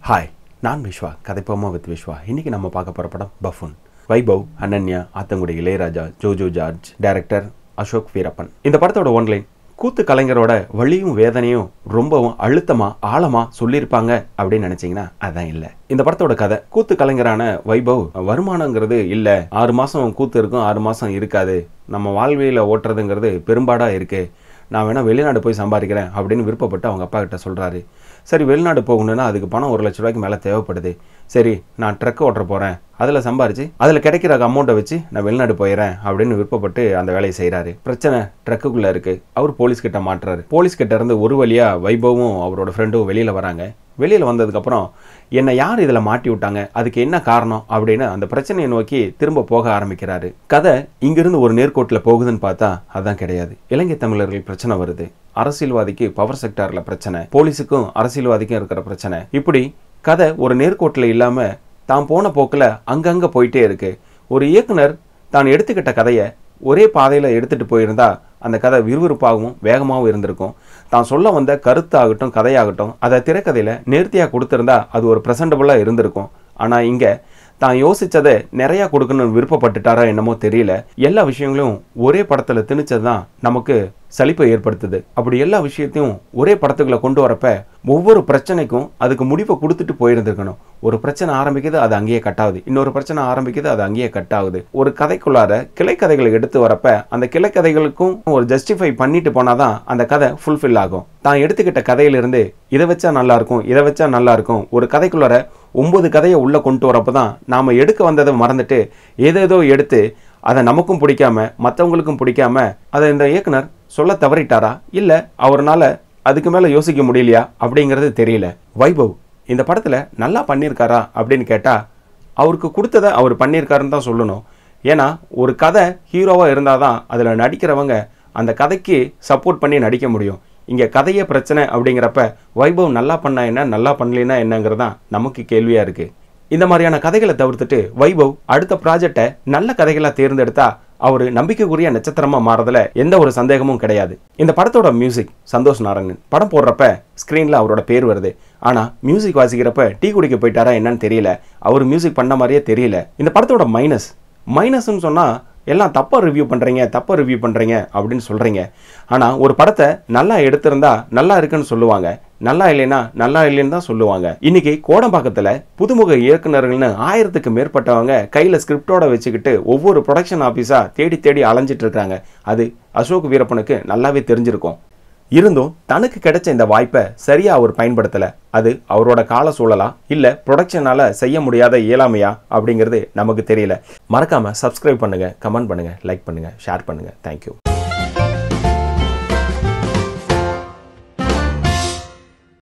hi நான் Vishwa கதைப்போமா with Vishwa இன்னைக்கு நம்ம பார்க்க போகிற படம் பஃபுன் வைபவ் அனன்யா ஆத்தங்குடி இளையராஜா ஜோஜோ ஜார்ஜ் டைரக்டர் அசோக் வீரப்பன் இந்த படத்தோட ஒன்லைன் கூத்து கலைஞரோட வலியும் வேதனையும் ரொம்பவும் அழுத்தமா ஆழமா சொல்லியிருப்பாங்க அப்படின்னு நினைச்சீங்கன்னா அதான் இல்லை இந்த படத்தோட கதை கூத்து கலைஞரான வைபவ் வருமானங்கிறது இல்லை ஆறு மாசம் கூத்து இருக்கும் ஆறு மாசம் இருக்காது நம்ம வாழ்வியல ஓட்டுறதுங்கிறது பெரும்பாடா இருக்கு நான் வேணா வெளிநாடு போய் சம்பாதிக்கிறேன் அப்படின்னு விருப்பப்பட்டு அவங்க அப்பா கிட்ட சொல்றாரு சரி வெளிநாடு போகணும்னா அதுக்கு பணம் ஒரு லட்ச ரூபாய்க்கு மேலே தேவைப்படுது சரி நான் ட்ரக் ஓட்டுற போகிறேன் அதில் சம்பாரிச்சு அதில் கிடைக்கிற அமௌண்ட்டை வச்சு நான் வெளிநாடு போயிடுறேன் அப்படின்னு விருப்பப்பட்டு அந்த வேலையை செய்கிறாரு பிரச்சனை ட்ரக்குக்குள்ளே இருக்குது அவர் போலீஸ் கிட்ட மாட்டுறாரு போலீஸ் கிட்ட இருந்து ஒரு வழியாக வைபவும் அவரோட ஃப்ரெண்டும் வெளியில் வராங்க வெளியில் வந்ததுக்கப்புறம் என்னை யார் இதில் மாட்டி விட்டாங்க அதுக்கு என்ன காரணம் அப்படின்னு அந்த பிரச்சனையை நோக்கி திரும்ப போக ஆரம்பிக்கிறாரு கதை இங்கிருந்து ஒரு நேர்கோட்டில் போகுதுன்னு பார்த்தா அதான் கிடையாது இலங்கை தமிழர்கள் பிரச்சனை வருது அரசியல்வாதிக்கு பவர் செக்டாரில் பிரச்சனை போலீஸுக்கும் அரசியல்வாதிக்கும் இருக்கிற பிரச்சனை இப்படி கதை ஒரு நேர்கோட்டில் இல்லாமல் தான் போன போக்கில் அங்கங்கே போயிட்டே இருக்கு ஒரு இயக்குனர் தான் எடுத்துக்கிட்ட கதையை ஒரே பாதையில் எடுத்துகிட்டு போயிருந்தா அந்த கதை விறுவிறுப்பாகவும் வேகமாகவும் இருந்திருக்கும் தான் சொல்ல வந்த கருத்தாகட்டும் கதையாகட்டும் அதை திரைக்கதையில் நேர்த்தியாக கொடுத்துருந்தா அது ஒரு ப்ரெசன்டபுளாக இருந்திருக்கும் ஆனால் இங்கே தான் யோசிச்சதை நிறையா கொடுக்கணும்னு விருப்பப்பட்டுட்டாரா என்னமோ தெரியல எல்லா விஷயங்களும் ஒரே படத்தில் திணிச்சது தான் நமக்கு சலிப்பை ஏற்படுத்துது அப்படி எல்லா விஷயத்தையும் ஒரே படத்துக்குள்ள கொண்டு வரப்ப ஒவ்வொரு பிரச்சனைக்கும் அதுக்கு முடிவை கொடுத்துட்டு போயிருந்திருக்கணும் ஒரு பிரச்சனை ஆரம்பிக்குது அது அங்கேயே கட் ஆகுது இன்னொரு பிரச்சனை ஆரம்பிக்குது அது அங்கேயே கட் ஆகுது ஒரு கதைக்குள்ளார கிளைக்கதைகளை எடுத்து வரப்ப அந்த கிளைக்கதைகளுக்கும் ஒரு ஜஸ்டிஃபை பண்ணிட்டு போனாதான் அந்த கதை ஃபுல்ஃபில் ஆகும் தான் எடுத்துக்கிட்ட கதையிலிருந்து இதை வச்சா நல்லா இருக்கும் இதை வச்சா நல்லா இருக்கும் ஒரு கதைக்குள்ளார ஒன்பது கதையை உள்ள கொண்டு வரப்போ தான் நாம எடுக்க வந்ததை மறந்துட்டு ஏதேதோ எடுத்து அதை நமக்கும் பிடிக்காம மற்றவங்களுக்கும் பிடிக்காம அதை இந்த இயக்குனர் சொல்ல தவறிட்டாரா இல்லை அவர்னால அதுக்கு மேலே யோசிக்க முடியலையா அப்படிங்கிறது தெரியல வைபவ் இந்த படத்தில் நல்லா பண்ணியிருக்காரா அப்படின்னு கேட்டால் அவருக்கு கொடுத்ததை அவர் பண்ணியிருக்காருன்னு தான் சொல்லணும் ஏன்னா ஒரு கதை ஹீரோவாக இருந்தால் தான் அதில் நடிக்கிறவங்க அந்த கதைக்கு சப்போர்ட் பண்ணி நடிக்க முடியும் இங்கே கதையே பிரச்சனை அப்படிங்கிறப்ப வைபவ் நல்லா பண்ணா என்ன நல்லா பண்ணலைன்னா என்னங்கிறது தான் நமக்கு கேள்வியாக இருக்குது இந்த மாதிரியான கதைகளை தவிர்த்துட்டு வைபவ் அடுத்த ப்ராஜெக்டை நல்ல கதைகளாக தேர்ந்தெடுத்தா அவர் நம்பிக்கைக்குரிய நட்சத்திரமா மாறதுல எந்த ஒரு சந்தேகமும் கிடையாது இந்த படத்தோட மியூசிக் சந்தோஷ் நாராயணன் படம் போடுறப்ப ஸ்க்ரீனில் அவரோட பேர் வருது ஆனால் மியூசிக் வாசிக்கிறப்ப டீ குடிக்க போயிட்டாரா என்னன்னு தெரியல அவர் மியூசிக் பண்ண மாதிரியே தெரியல இந்த படத்தோட மைனஸ் மைனஸ்ன்னு சொன்னால் எல்லாம் தப்பாக ரிவ்யூ பண்ணுறீங்க தப்பாக ரிவ்யூ பண்ணுறீங்க அப்படின்னு சொல்கிறீங்க ஆனால் ஒரு படத்தை நல்லா எடுத்திருந்தா நல்லா இருக்குன்னு சொல்லுவாங்க நல்லா இல்லைன்னா நல்லா இல்லைன்னு தான் சொல்லுவாங்க இன்னைக்கு கோடம்பாக்கத்தில் புதுமுக இயக்குனர்கள்னு ஆயிரத்துக்கு மேற்பட்டவங்க கையில் ஸ்கிரிப்டோட வச்சுக்கிட்டு ஒவ்வொரு ப்ரொடக்ஷன் ஆஃபீஸாக தேடி தேடி அலைஞ்சிட்டு இருக்காங்க அது அசோக் வீரப்பனுக்கு நல்லாவே தெரிஞ்சிருக்கும் இருந்தும் தனக்கு கிடைச்ச இந்த வாய்ப்பை சரியா அவர் பயன்படுத்தல அது அவரோட கால சூழலா இல்ல ப்ரொடக்ஷனால செய்ய முடியாத இயலாமையா அப்படிங்கிறது நமக்கு தெரியல மறக்காம சப்ஸ்கிரைப் பண்ணுங்க கமெண்ட் பண்ணுங்க லைக் பண்ணுங்க ஷேர் பண்ணுங்க தேங்க்யூ